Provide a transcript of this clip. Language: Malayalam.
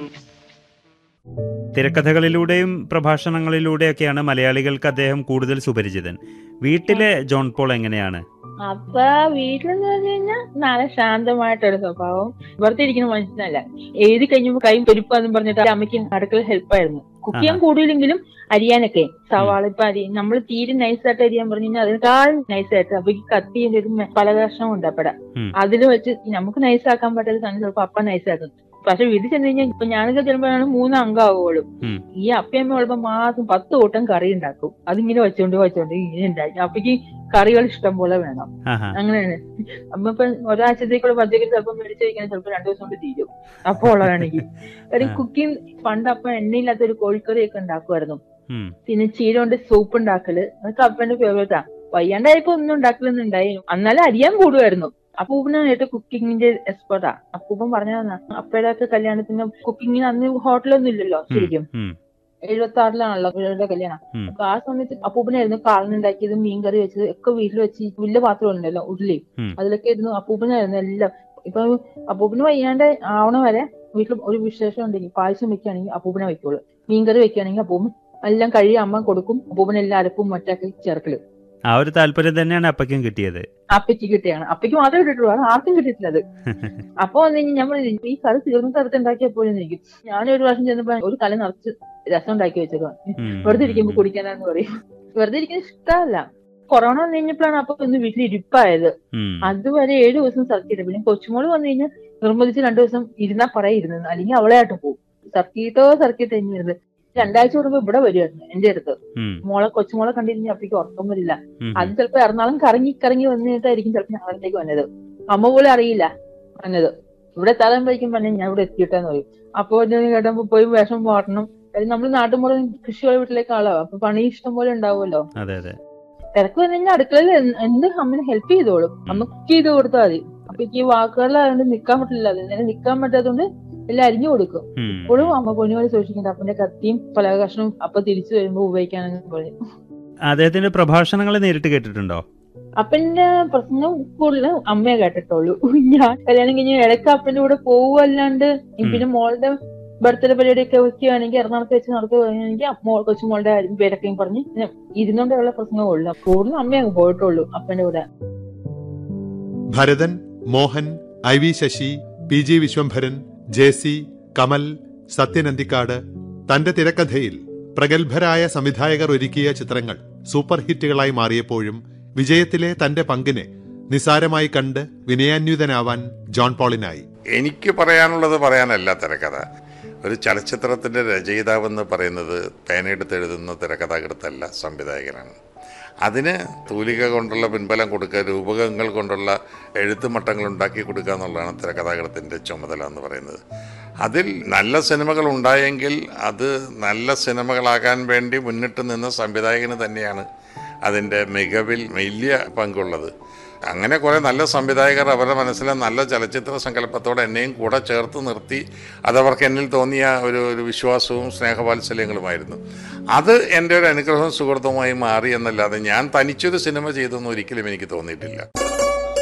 തിരക്കഥകളിലൂടെയും പ്രഭാഷണങ്ങളിലൂടെയൊക്കെയാണ് മലയാളികൾക്ക് അദ്ദേഹം കൂടുതൽ സുപരിചിതൻ വീട്ടിലെ ജോൺ പോൾ എങ്ങനെയാണ് അപ്പൊ വീട്ടിലെന്ന് പറഞ്ഞു കഴിഞ്ഞാൽ നല്ല ശാന്തമായിട്ടൊരു സ്വഭാവം വെറുതെ ഇരിക്കുന്ന മനുഷ്യനല്ല എഴുതി കഴിഞ്ഞപ്പോ കൈ പെരുപ്പാന്നും പറഞ്ഞിട്ട് അമ്മയ്ക്ക് അടുക്കള ഹെൽപ്പായിരുന്നു കുക്ക് ചെയ്യാൻ ആഹാ. കൂടുതലെങ്കിലും അരിയാനൊക്കെ സവാള ഇപ്പൊ അരി നമ്മൾ തീരെ നൈസായിട്ട് അരിയാൻ പറഞ്ഞു കഴിഞ്ഞാൽ അതിനേക്കാൾ നൈസായിട്ട് അപ്പൊ ഈ കത്തിന്റെ ഒരു മെ- പല കഷ്ണം ഉണ്ട് അപ്പട ഉം. അതിൽ വെച്ച് നമുക്ക് നൈസാക്കാൻ പറ്റാത്ത സാധനം ചിലപ്പോ അപ്പ നൈസാക്കും പക്ഷെ വീട്ടിൽ ചെന്ന് കഴിഞ്ഞാൽ ഇപ്പൊ ഞാനൊക്കെ ചെല്ലുമ്പോഴാണ് മൂന്ന് അംഗമാവുള്ളൂ ഉം. ഈ അപ്പയമ്മ ഉള്ളപ്പോ മാസം പത്ത് കൂട്ടം കറി ഉണ്ടാക്കും അതിങ്ങനെ വെച്ചോണ്ട് വെച്ചോണ്ട് ഇങ്ങനെ ഉണ്ടാക്കി അപ്പക്ക് കറികൾ ഇഷ്ടം പോലെ വേണം ആഹാ അങ്ങനെയാണ് അപ്പൊ ഇപ്പൊ ഒരാഴ്ചത്തേക്കുള്ള പച്ചക്കറി ചിലപ്പോൾ മേടിച്ച് കഴിക്കാൻ ചിലപ്പോൾ രണ്ടു ദിവസം കൊണ്ട് തീരും അപ്പൊ ഉള്ളതാണെങ്കിൽ ഒരു ആ. കുക്കിംഗ് പണ്ട് അപ്പൊ എണ്ണയില്ലാത്ത ഒരു കോഴിക്കറി ഒക്കെ ഉണ്ടാക്കുമായിരുന്നു ഉം. പിന്നെ ചീര കൊണ്ട് സൂപ്പ് ഉണ്ടാക്കല് അതൊക്കെ അപ്പന്റെ ഫേവറേറ്റാ വയ്യാണ്ടായപ്പോ ഒന്നും ഉണ്ടാക്കലൊന്നുണ്ടായി എന്നാലും അരിയാൻ കൂടുമായിരുന്നു അപ്പൂപ്പന് ഏറ്റവും കുക്കിങ്ങിന്റെ എക്സ്പെർട്ടാ അപ്പൂപ്പൻ പറഞ്ഞതാ അപ്പയുടെ ഒക്കെ കല്യാണത്തിന് കുക്കിങ്ങിന് അന്ന് ഹോട്ടലൊന്നും ഇല്ലല്ലോ ഉം. ശരിക്കും ഉം. എഴുപത്തി ആറിലാണല്ലോ ഇവരുടെ കല്യാണം ഉം. അപ്പൊ ആ സമയത്ത് അപ്പൂപ്പനായിരുന്നു കാളനുണ്ടാക്കിയത് മീൻകറി വെച്ചത് ഒക്കെ വീട്ടിൽ വെച്ച് വലിയ പാത്രം ഉണ്ടല്ലോ ഉരുളി ഉം. അതിലൊക്കെ ഇരുന്നു അപ്പൂപ്പനായിരുന്നു എല്ലാം ഇപ്പൊ അപ്പൂപ്പന് വയ്യാണ്ട് ആവണ വരെ വീട്ടിൽ ഒരു വിശേഷം ഉണ്ടെങ്കിൽ പായസം വെക്കുകയാണെങ്കിൽ അപ്പൂപ്പനെ വെക്കുള്ളൂ മീൻകറി വെക്കുകയാണെങ്കിൽ അപ്പൂപ്പൻ എല്ലാം കഴുകി അമ്മ കൊടുക്കും അപ്പൂപ്പൻ എല്ലാ അരപ്പും മറ്റൊക്കെ ചേർക്കല് ആ ഒരു താല്പര്യം തന്നെയാണ് അപ്പയ്ക്കും കിട്ടിയത് അപ്പയ്ക്ക് കിട്ടിയാണ് അപ്പയ്ക്ക് മാത്രമേ കിട്ടിയിട്ടുള്ളൂ അത് ആർക്കും കിട്ടിയിട്ടില്ല അത് അപ്പൊ വന്നു കഴിഞ്ഞാൽ ഞാൻ പറഞ്ഞു, ഈ കറി തീർന്ന സ്ഥലത്ത് ഉണ്ടാക്കിയപ്പോഴും എനിക്ക് ഞാനൊരു പ്രാവശ്യം ചെന്നപ്പോ ഒരു കല നിറച്ച് രസം ഉണ്ടാക്കി വെച്ചേക്കാം ഉം. വെറുതെ ഇരിക്കുമ്പോ കുടിക്കാനാന്ന് പറയും വെറുതെ ഇരിക്കുന്ന ഇഷ്ടമല്ല കൊറോണ വന്നു കഴിഞ്ഞപ്പോഴാണ് അപ്പൊ ഒന്ന് വീട്ടിൽ ഇരിപ്പായത് ഉം. അതുവരെ ഏഴു ദിവസം സർക്കിട്ട് പിന്നെ കൊച്ചുമോള് വന്നു കഴിഞ്ഞാൽ നിർബന്ധിച്ച് രണ്ടു ദിവസം ഇരുന്നാ പറയാ ഇരുന്നത് അല്ലെങ്കിൽ അവളെ ആയിട്ട് പോകും സർക്കിട്ടോ സർക്കിട്ട് കഴിഞ്ഞിരുന്നത് രണ്ടാഴ്ച കൂടുമ്പോ ഇവിടെ വരുമായിരുന്നു എന്റെ അടുത്ത് ഉം. മോളെ കൊച്ചുമോളെ കണ്ടിരുന്ന അപ്പേക്ക് ഉറക്കം വരില്ല ഉം. അത് ചിലപ്പോ എറണാകുളം കറങ്ങി കറങ്ങി വന്നിട്ടായിരിക്കും ചിലപ്പോ ഞങ്ങളിലേക്ക് വന്നത് അമ്മ പോലും അറിയില്ല വന്നത് ഇവിടെ എത്താതാകുമ്പോഴേക്കും പറഞ്ഞ ഞാൻ ഇവിടെ എത്തിയിട്ടെന്ന് പറയും അപ്പൊ ഞാൻ കേട്ടപ്പോ പോയി വേഷം മാറണം കാര്യം നമ്മൾ നാട്ടുമ്പുറം കൃഷിയുള്ള വീട്ടിലേക്ക് ആളാവും അപ്പൊ പണി ഇഷ്ടം പോലെ ഉണ്ടാവുമല്ലോ അതെ അതെ തിരക്ക് വന്നു കഴിഞ്ഞാൽ അടുക്കളയിൽ എന്ത് എന്ത് അമ്മനെ ഹെൽപ്പ് ചെയ്തോളും അമ്മ കുക്ക് ചെയ്ത് കൊടുത്താൽ മതി അപ്പൊ ഈ വാക്കുകളിലായതുകൊണ്ട് നിക്കാൻ പറ്റില്ല അതിന് നിക്കാൻ പറ്റാത്തതുകൊണ്ട് എല്ലാം അരിഞ്ഞു കൊടുക്കും ഉം. ഇപ്പോഴും അമ്മ പൊന്നുപോലെ സൂക്ഷിക്കണ്ട അപ്പന്റെ കത്തിയും പല കഷ്ണവും അപ്പൊ തിരിച്ചു വരുമ്പോ ഉപയോഗിക്കാനെന്ന് പറയും അദ്ദേഹത്തിന്റെ പ്രഭാഷണങ്ങൾ നേരിട്ട് കേട്ടിട്ടുണ്ടോ അപ്പന്റെ പ്രശ്നം കൂടുതൽ അമ്മയെ കേട്ടിട്ടുള്ളൂ ഞാൻ കല്യാണം കഴിഞ്ഞ് ഇടയ്ക്ക് അപ്പന്റെ കൂടെ പോവല്ലാണ്ട് പിന്നെ മോളുടെ ബർത്ത്ഡേ പരിപാടിയൊക്കെ വെക്കുകയാണെങ്കിൽ എറണാകുളത്ത് വെച്ച് നടത്തുകയാണെങ്കിൽ മോൾ കൊച്ചുമോളുടെ കാര്യം പേരൊക്കെ പറഞ്ഞ് ഇങ്ങനെ ഇരുന്നോണ്ടുള്ള പ്രശ്നമുള്ളൂ കൂടുതലും അമ്മ അങ്ങ് പോയിട്ടുള്ളൂ അപ്പന്റെ കൂടെ Bharathan Mohan I V Sasi P G Viswambharan J C Kamal Sathyan Anthikad തന്റെ തിരക്കഥയിൽ പ്രഗത്ഭരായ സംവിധായകർ ഒരുക്കിയ ചിത്രങ്ങൾ സൂപ്പർ ഹിറ്റുകളായി മാറിയപ്പോഴും വിജയത്തിലെ തന്റെ പങ്കിനെ നിസാരമായി കണ്ട് വിനയാന്വിതനാവാൻ ജോൺ പോളിനായി എനിക്ക് പറയാനുള്ളത് പറയാനല്ല തിരക്കഥ ഒരു ചലച്ചിത്രത്തിൻ്റെ രചയിതാവെന്ന് പറയുന്നത് പേനയെടുത്ത് എഴുതുന്ന തിരക്കഥാകൃത്തല്ല സംവിധായകനാണ് അതിന് തൂലിക കൊണ്ടുള്ള പിൻബലം കൊടുക്കുക രൂപകങ്ങൾ കൊണ്ടുള്ള എഴുത്തുമട്ടങ്ങൾ ഉണ്ടാക്കി കൊടുക്കുക എന്നുള്ളതാണ് തിരക്കഥാകൃത്തിൻ്റെ ചുമതല എന്ന് പറയുന്നത് അതിൽ നല്ല സിനിമകൾ ഉണ്ടായെങ്കിൽ അത് നല്ല സിനിമകളാകാൻ വേണ്ടി മുന്നിട്ട് നിന്ന സംവിധായകന് തന്നെയാണ് അതിൻ്റെ മികവിൽ വലിയ പങ്കുള്ളത് അങ്ങനെ കുറേ നല്ല സംവിധായകർ അവരുടെ മനസ്സിലെ നല്ല ചലച്ചിത്ര സങ്കല്പത്തോടെ എന്നെയും കൂടെ ചേർത്ത് നിർത്തി അതവർക്ക് എന്നിൽ തോന്നിയ ഒരു ഒരു വിശ്വാസവും സ്നേഹവാത്സല്യങ്ങളുമായിരുന്നു അത് എൻ്റെ ഒരു അനുഗ്രഹവും സുഹൃത്തുമായി മാറി എന്നല്ലാതെ ഞാൻ തനിച്ചൊരു സിനിമ ചെയ്തെന്ന് ഒരിക്കലും എനിക്ക് തോന്നിയിട്ടില്ല